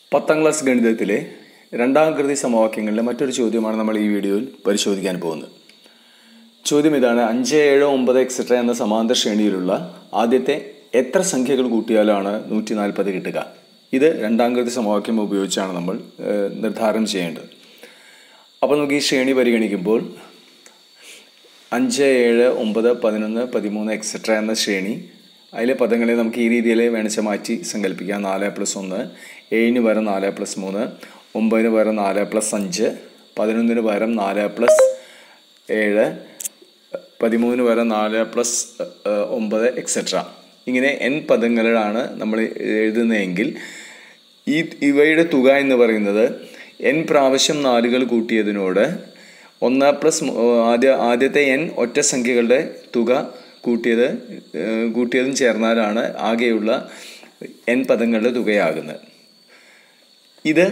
പത്താം ക്ലാസ് ഗണിതത്തിലെ രണ്ടാം കൃതി സമവാക്യങ്ങളിലെ മറ്റൊരു ചോദ്യമാണ് നമ്മൾ ഈ വീഡിയോയിൽ പരിശോധിക്കാൻ പോകുന്നത് ചോദ്യം ഇതാണ് അഞ്ച് ഏഴ് ഒമ്പത് എക്സെട്ര എന്ന സമാന്തര ശ്രേണിയിലുള്ള ആദ്യത്തെ എത്ര സംഖ്യകൾ കൂട്ടിയാലാണ് നൂറ്റി നാൽപ്പത് കിട്ടുക ഇത് രണ്ടാം കൃതി സമവാക്യം ഉപയോഗിച്ചാണ് നമ്മൾ ഏഹ്, നിർദ്ധാരണം ചെയ്യേണ്ടത് അപ്പോൾ നമുക്ക് ഈ ശ്രേണി പരിഗണിക്കുമ്പോൾ അഞ്ച് ഏഴ് ഒമ്പത് പതിനൊന്ന് പതിമൂന്ന് എക്സെട്ര എന്ന ശ്രേണി അതിലെ പദങ്ങളെ നമുക്ക് ഈ രീതിയിൽ വേണിച്ച മാറ്റി സങ്കല്പിക്കാം നാല് പ്ലസ് ഒന്ന് ഏഴിന് പകരം നാല് പ്ലസ് മൂന്ന് ഒമ്പതിന് പകരം നാല് പ്ലസ് അഞ്ച് പതിനൊന്നിന് പകരം നാല് പ്ലസ് ഏഴ് പതിമൂന്നിന് പകരം നാല് പ്ലസ് ഒമ്പത് എക്സെട്ര ഇങ്ങനെ എൻ പദങ്ങളിലാണ് നമ്മൾ എഴുതുന്നതെങ്കിൽ ഈ ഇവയുടെ തുക എന്ന് പറയുന്നത് എൻ പ്രാവശ്യം നാലുകൾ കൂട്ടിയതിനോട് ഒന്ന് പ്ലസ് മൂ- ആദ്യ ആദ്യത്തെ എൻ ഒറ്റ സംഖ്യകളുടെ തുക കൂട്ടിയത് ഏഹ്, കൂട്ടിയതും ചേർന്നാലാണ് ആകെയുള്ള എൻ പദങ്ങളുടെ തുകയാകുന്നത് ഇത്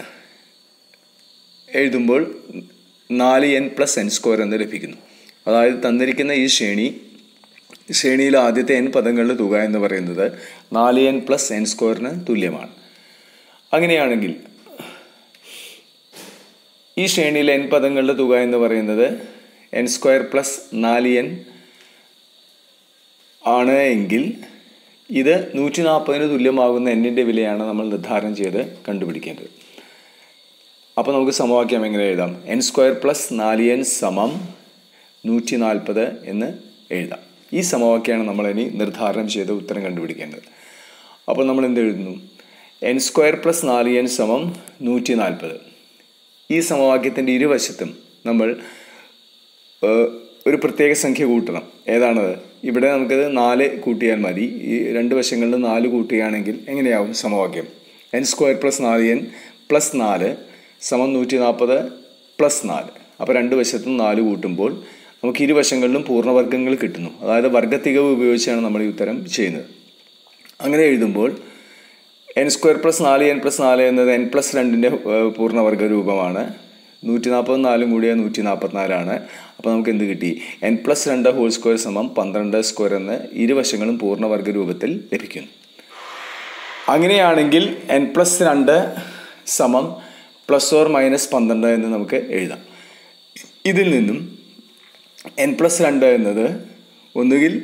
എഴുതുമ്പോൾ നാല് എൻ പ്ലസ് എൻ സ്ക്വയർ എന്ന് ലഭിക്കുന്നു അതായത് തന്നിരിക്കുന്ന ഈ ശ്രേണി ശ്രേണിയിലെ ആദ്യത്തെ എൻ പദങ്ങളുടെ തുക എന്ന് പറയുന്നത് നാല് എൻ പ്ലസ് എൻ സ്ക്വയറിന് തുല്യമാണ് അങ്ങനെയാണെങ്കിൽ ഈ ശ്രേണിയിലെ എൻ പദങ്ങളുടെ തുക എന്ന് പറയുന്നത് എൻ സ്ക്വയർ പ്ലസ് നാല് എൻ ആണ് എങ്കിൽ ഇത് നൂറ്റി നാൽപ്പതിന് തുല്യമാകുന്ന എന്നിൻ്റെ വിലയാണ് നമ്മൾ നിർദ്ധാരണം ചെയ്ത് കണ്ടുപിടിക്കേണ്ടത് അപ്പോൾ നമുക്ക് സമവാക്യം എങ്ങനെ എഴുതാം എൻ സ്ക്വയർ പ്ലസ് നാല് എൻ സമം നൂറ്റി നാൽപ്പത് എന്ന് എഴുതാം ഈ സമവാക്യമാണ് നമ്മൾ ഇനി നിർദ്ധാരണം ചെയ്ത് ഉത്തരം കണ്ടുപിടിക്കേണ്ടത് അപ്പോൾ നമ്മൾ എന്ത് എഴുതുന്നു എൻ സ്ക്വയർ പ്ലസ് നാല് എൻ സമം നൂറ്റി നാൽപ്പത് ഈ സമവാക്യത്തിൻ്റെ ഇരുവശത്തും നമ്മൾ ഏഹ്, ഒരു പ്രത്യേക സംഖ്യ കൂട്ടണം ഏതാണത് ഇവിടെ നമുക്കത് നാല് കൂട്ടിയാൽ മതി ഈ രണ്ട് വശങ്ങളിൽ നാല് കൂട്ടുകയാണെങ്കിൽ എങ്ങനെയാവും സമവാക്യം എൻ സ്ക്വയർ പ്ലസ് നാല് എൻ പ്ലസ് നാല് സമം നൂറ്റി നാൽപ്പത് പ്ലസ് നാല് അപ്പോൾ രണ്ട് വശത്തും നാല് കൂട്ടുമ്പോൾ നമുക്ക് ഇരുവശങ്ങളിലും പൂർണ്ണവർഗ്ഗങ്ങൾ കിട്ടുന്നു അതായത് വർഗ്ഗത്തികവ് ഉപയോഗിച്ചാണ് നമ്മൾ ഈ ഉത്തരം ചെയ്യുന്നത് അങ്ങനെ എഴുതുമ്പോൾ എൻ സ്ക്വയർ പ്ലസ് നാല് എൻ പ്ലസ് നാല് എന്നത് എൻ പ്ലസ് രണ്ടിൻ്റെ പൂർണ്ണവർഗ രൂപമാണ് നൂറ്റി നാൽപ്പത് നാലും കൂടിയ നൂറ്റി നാൽപ്പത്തിനാലാണ് അപ്പോൾ നമുക്ക് എന്ത് കിട്ടി എൻ പ്ലസ് രണ്ട് ഹോൾ സ്ക്വയർ സമം പന്ത്രണ്ട് സ്ക്വയർ എന്ന് ഇരുവശങ്ങളും പൂർണ്ണവർഗ രൂപത്തിൽ ലഭിക്കുന്നു അങ്ങനെയാണെങ്കിൽ എൻ പ്ലസ് രണ്ട് സമം പ്ലസ് ഓർ മൈനസ് പന്ത്രണ്ട് എന്ന് നമുക്ക് എഴുതാം ഇതിൽ നിന്നും എൻ പ്ലസ് രണ്ട് എന്നത് ഒന്നുകിൽ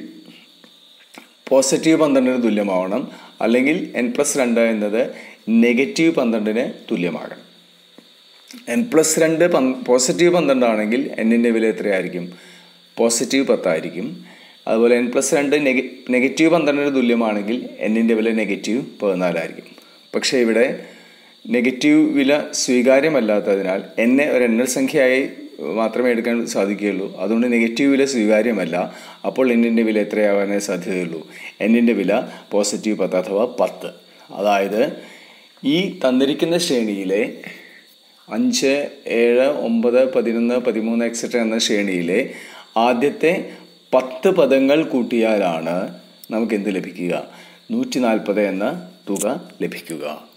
പോസിറ്റീവ് പന്ത്രണ്ടിന് തുല്യമാവണം അല്ലെങ്കിൽ എൻ പ്ലസ് രണ്ട് എന്നത് നെഗറ്റീവ് പന്ത്രണ്ടിന് തുല്യമാകണം എൻ പ്ലസ് രണ്ട് പന് പോസിറ്റീവ് പന്ത്രണ്ടാണെങ്കിൽ എന്നിൻ്റെ വില എത്രയായിരിക്കും പോസിറ്റീവ് പത്തായിരിക്കും അതുപോലെ എൻ പ്ലസ് രണ്ട് നെഗ നെഗറ്റീവ് പന്ത്രണ്ടിന് തുല്യമാണെങ്കിൽ എന്നിൻ്റെ വില നെഗറ്റീവ് പതിനാലായിരിക്കും പക്ഷേ ഇവിടെ നെഗറ്റീവ് വില സ്വീകാര്യമല്ലാത്തതിനാൽ എന്നെ ഒരു എണ്ണൽ സംഖ്യയായി മാത്രമേ എടുക്കാൻ സാധിക്കുകയുള്ളൂ അതുകൊണ്ട് നെഗറ്റീവ് വില സ്വീകാര്യമല്ല അപ്പോൾ എന്നിൻ്റെ വില എത്രയാവാനേ സാധ്യതയുള്ളൂ എന്നിൻ്റെ വില പോസിറ്റീവ് പത്ത് അഥവാ പത്ത് അതായത് ഈ തന്നിരിക്കുന്ന ശ്രേണിയിലെ അഞ്ച് ഏഴ് ഒമ്പത് പതിനൊന്ന് പതിമൂന്ന് എക്സെട്ര എന്ന ശ്രേണിയിലെ ആദ്യത്തെ പത്ത് പദങ്ങൾ കൂട്ടിയാലാണ് നമുക്ക് എന്ത് ലഭിക്കുക നൂറ്റി നാൽപ്പത് എന്ന തുക ലഭിക്കുക